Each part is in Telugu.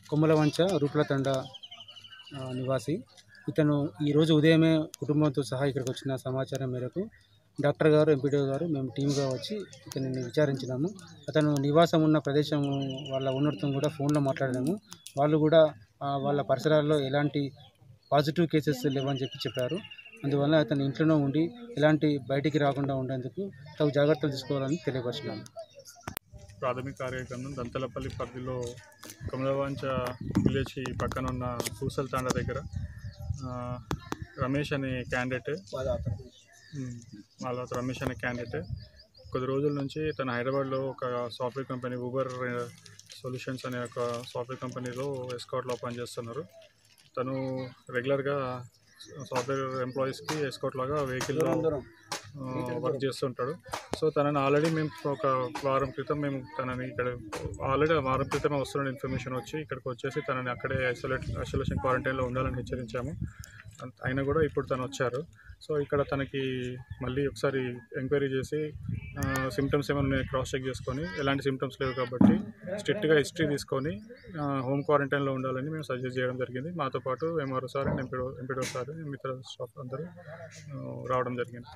కొమ్మలవంచ రూప్లతండ ఆ, నివాసి ఇతను ఈరోజు ఉదయమే కుటుంబంతో సహా ఇక్కడికి వచ్చిన సమాచారం మేరకు డాక్టర్ గారు ఎంపీడీ గారు మేము టీమ్గా వచ్చి ఇతనిని విచారించినాము అతను నివాసం ఉన్న ప్రదేశం వాళ్ళ ఓనర్తో కూడా ఫోన్లో మాట్లాడాము వాళ్ళు కూడా ఆ, వాళ్ళ పరిసరాల్లో ఎలాంటి పాజిటివ్ కేసెస్ లేవని చెప్పి చెప్పారు అందువల్ల అతను ఇంట్లోనే ఉండి ఎలాంటి బయటికి రాకుండా ఉండేందుకు తగు జాగ్రత్తలు తీసుకోవాలని తెలియపరిచినాము ప్రాథమిక కార్యక్రమం దంతలపల్లి పరిధిలో కమలవాంచ విలేజ్ పక్కన ఉన్న పూసల తాండ దగ్గర ఆ, రమేష్ అనే క్యాండిడేట్ ఉమ్, వాళ్ళ రమేష్ అనే క్యాండిడేట్ కొద్ది రోజుల నుంచి తను హైదరాబాద్లో ఒక సాఫ్ట్వేర్ కంపెనీ ఊబర్ సొల్యూషన్స్ అనే ఒక సాఫ్ట్వేర్ కంపెనీలో ఎస్కాట్లో పనిచేస్తున్నారు తను రెగ్యులర్గా సాఫ్ట్వేర్ ఎంప్లాయీస్కి ఎస్కాట్ లాగా వెహికల్లో వర్క్ చేస్తుంటాడు సో తనని ఆల్రెడీ మేము ఒక వారం క్రితం మేము తనని ఇక్కడ ఆల్రెడీ వారం క్రితం వస్తున్న ఇన్ఫర్మేషన్ వచ్చి ఇక్కడికి వచ్చేసి తనని అక్కడే ఐసోలేట్ ఐసోలేషన్ క్వారంటైన్లో ఉండాలని హెచ్చరించాము అంత- అయినా కూడా ఇప్పుడు తను వచ్చారు సో ఇక్కడ తనకి మళ్ళీ ఒకసారి ఎంక్వైరీ చేసి సిమ్టమ్స్ ఏమైనా ఉన్నాయో క్రాస్ చెక్ చేసుకొని ఎలాంటి సిమ్టమ్స్ లేవు కాబట్టి స్ట్రిక్ట్గా హిస్టరీ తీసుకొని హోమ్ క్వారంటైన్లో ఉండాలని మేము సజెస్ట్ చేయడం జరిగింది మాతో పాటు MRO sir and MPDO MPDO sir మిగతా స్టాఫ్ అందరూ ఆ, రావడం జరిగింది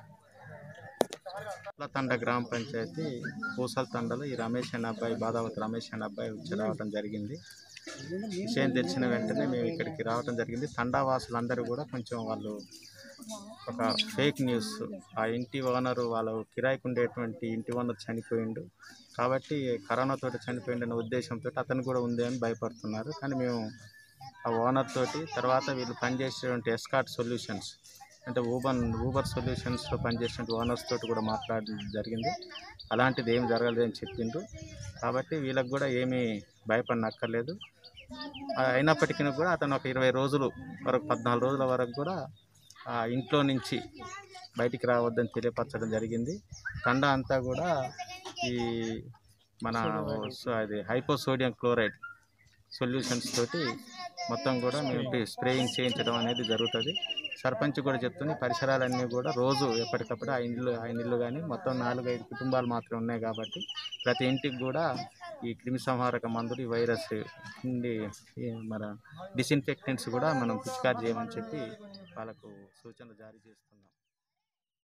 తండ గ్రామ పంచాయతీ పూసల తండలో ఈ రమేష్ అనే అబ్బాయి బాధావతి రమేష్ అనే అబ్బాయి వచ్చి రావడం జరిగింది విషయం తెలిసిన వెంటనే మేము ఇక్కడికి రావడం జరిగింది తండా వాసులందరూ కూడా కొంచెం వాళ్ళు ఒక ఫేక్ న్యూస్ ఆ ఇంటి ఓనరు వాళ్ళు కిరాయికి ఉండేటువంటి ఇంటి ఓనర్ చనిపోయిండు కాబట్టి కరోనాతో చనిపోయిండనే ఉద్దేశంతో అతను కూడా ఉంది అని భయపడుతున్నారు కానీ మేము ఆ ఓనర్ తోటి తర్వాత వీళ్ళు పనిచేసేటువంటి ఎస్కాట్ సొల్యూషన్స్ అంటే ఊబర్ ఊబర్ సొల్యూషన్స్లో పనిచేసినటువంటి ఓనర్స్ తోటి కూడా మాట్లాడడం జరిగింది అలాంటిది ఏం జరగలేదని చెప్పిండ్రు కాబట్టి వీళ్ళకి కూడా ఏమీ భయపడనక్కర్లేదు ఆ, అయినప్పటికీ కూడా అతను ఒక ఇరవై రోజులు వరకు పద్నాలుగు రోజుల వరకు కూడా ఆ ఇంట్లో నుంచి బయటికి రావద్దని తెలియపరచడం జరిగింది కండ అంతా కూడా ఈ మన సో అది హైపోసోడియం క్లోరైడ్ సొల్యూషన్స్ తోటి మొత్తం కూడా మేము స్ప్రేయింగ్ చేయించడం అనేది జరుగుతుంది సర్పంచ్ కూడా చెప్తుంది పరిసరాలన్నీ కూడా రోజు ఎప్పటికప్పుడు ఆ ఇండ్లు ఆ ఇల్లు కానీ మొత్తం నాలుగైదు కుటుంబాలు మాత్రమే ఉన్నాయి కాబట్టి ప్రతి ఇంటికి కూడా ఈ క్రిమి సంహారక మందులు ఈ వైరస్ ఉండి ఈ మన డిస్ఇన్ఫెక్టెంట్స్ కూడా మనం పిచికారి చేయమని చెప్పి వాళ్ళకు సూచనలు జారీ చేస్తున్నాం